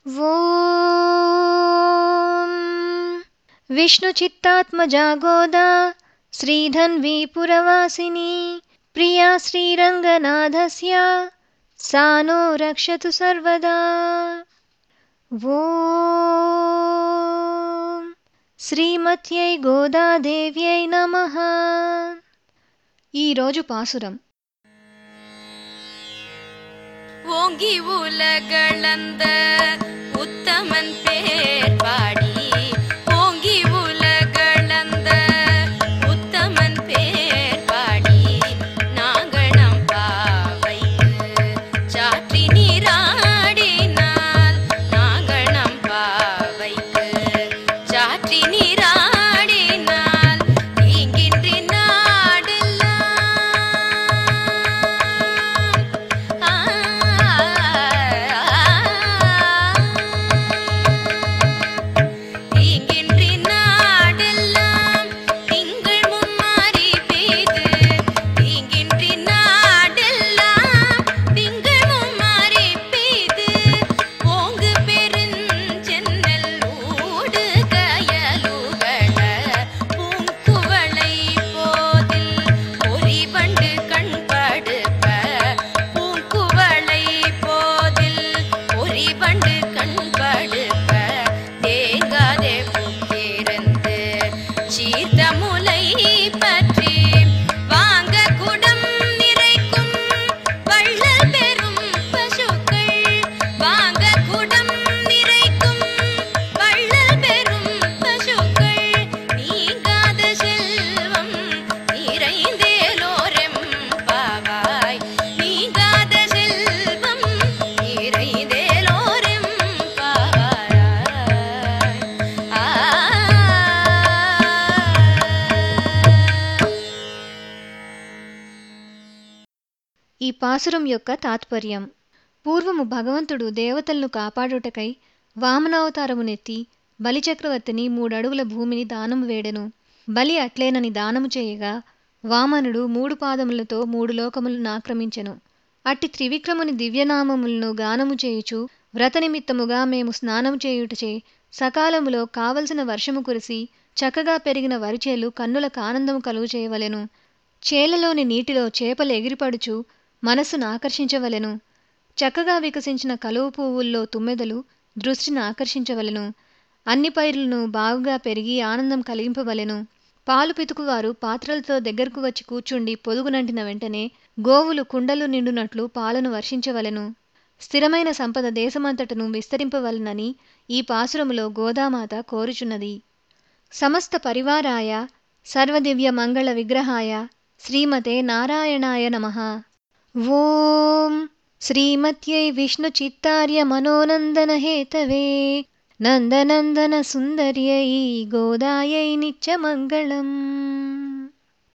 ॐ विष्णुचित्तात्मजा गोदा श्रीधन्वी पुरवासिनी प्रिया श्रीरङ्गनाथस्य सा नो रक्षतु सर्वदा ॐ శ్రీమత్యై గోదాదేవ్యై నమః ఈరోజు పాసురం ஓங்கி உலகளந்த உத்தமன் பேர் பாடி ஓங்கி உலகளந்த உத்தமன் பேர் பாடி நாங்கள் நம் பாவைக்கு சாற்றி நீராடினால் நாங்கள் நம் பாவைக்கு சாற்றி நீராடினால் நீங்கின்றி நாடெல்லாம் தீங்கின்றி நாடெல்லாம் திங்கள் மும்மாறி பெய்து தீங்கின்றி நாடெல்லாம் திங்கள் மும்மாறி பெய்து ஓங்கு பெருஞ்சென்னல் ஊடு கயலுகள பூங்குவளை போதில் பொறிவண்டு கண்படுப்ப பூங்குவளை போதில் பொறிவண்டு கண்படுப்ப தேங்காதே புத்திருந்து சீர்த்த முலை பற்றி வாங்க குடம் நிறைக்கும் வள்ளல் பெரும் பசுக்கள் வாங்க குடம் நிறைக்கும் வள்ளல் பெரும் பசுக்கள் நீங்காத செல்வம் நிறைந்தேலோரெம் பாவாய் நீங்காத செல்வம் நிறைந்தேலோரெம் பாவாய் ஆ ఈ పాసురం యొక్క తాత్పర్యం పూర్వము భగవంతుడు దేవతలను కాపాడుటకై వామనావతారమునెత్తి బలిచక్రవర్తిని మూడడుగుల భూమిని దానము వేడెను బలి అట్లేనని దానము చేయగా వామనుడు మూడు పాదములతో మూడు లోకములను ఆక్రమించెను అట్టి త్రివిక్రముని దివ్యనామములను గానము చేయుచు వ్రత నిమిత్తముగా మేము స్నానము చేయుటచే సకాలములో కావలసిన వర్షము కురిసి చక్కగా పెరిగిన వరిచేలు కన్నులకు ఆనందము కలుగు చేయవలెను చేలలోని నీటిలో చేపలు ఎగిరిపడుచు మనస్సును ఆకర్షించవలెను చక్కగా వికసించిన కలువ పువ్వుల్లో తుమ్మెదలు దృష్టిని ఆకర్షించవలెను అన్ని పైర్లను బాగుగా పెరిగి ఆనందం కలిగింపవలెను పాలు పితుకువారు పాత్రలతో దగ్గరకు వచ్చి కూర్చుండి పొదుగునంటిన వెంటనే గోవులు కుండలు నిండునట్లు పాలను వర్షించవలెను స్థిరమైన సంపద దేశమంతటను విస్తరింపవలనని ఈ పాసురములో గోదామాత కోరుచున్నది సమస్త పరివారాయ సర్వదివ్య మంగళ విగ్రహాయ శ్రీమతే నారాయణాయ నమః ఓం శ్రీమత్యై విష్ణుచిత్తార్య మనోనందన హేతవే నందనందన సుందర్యై గోదాయై నిత్యమంగళం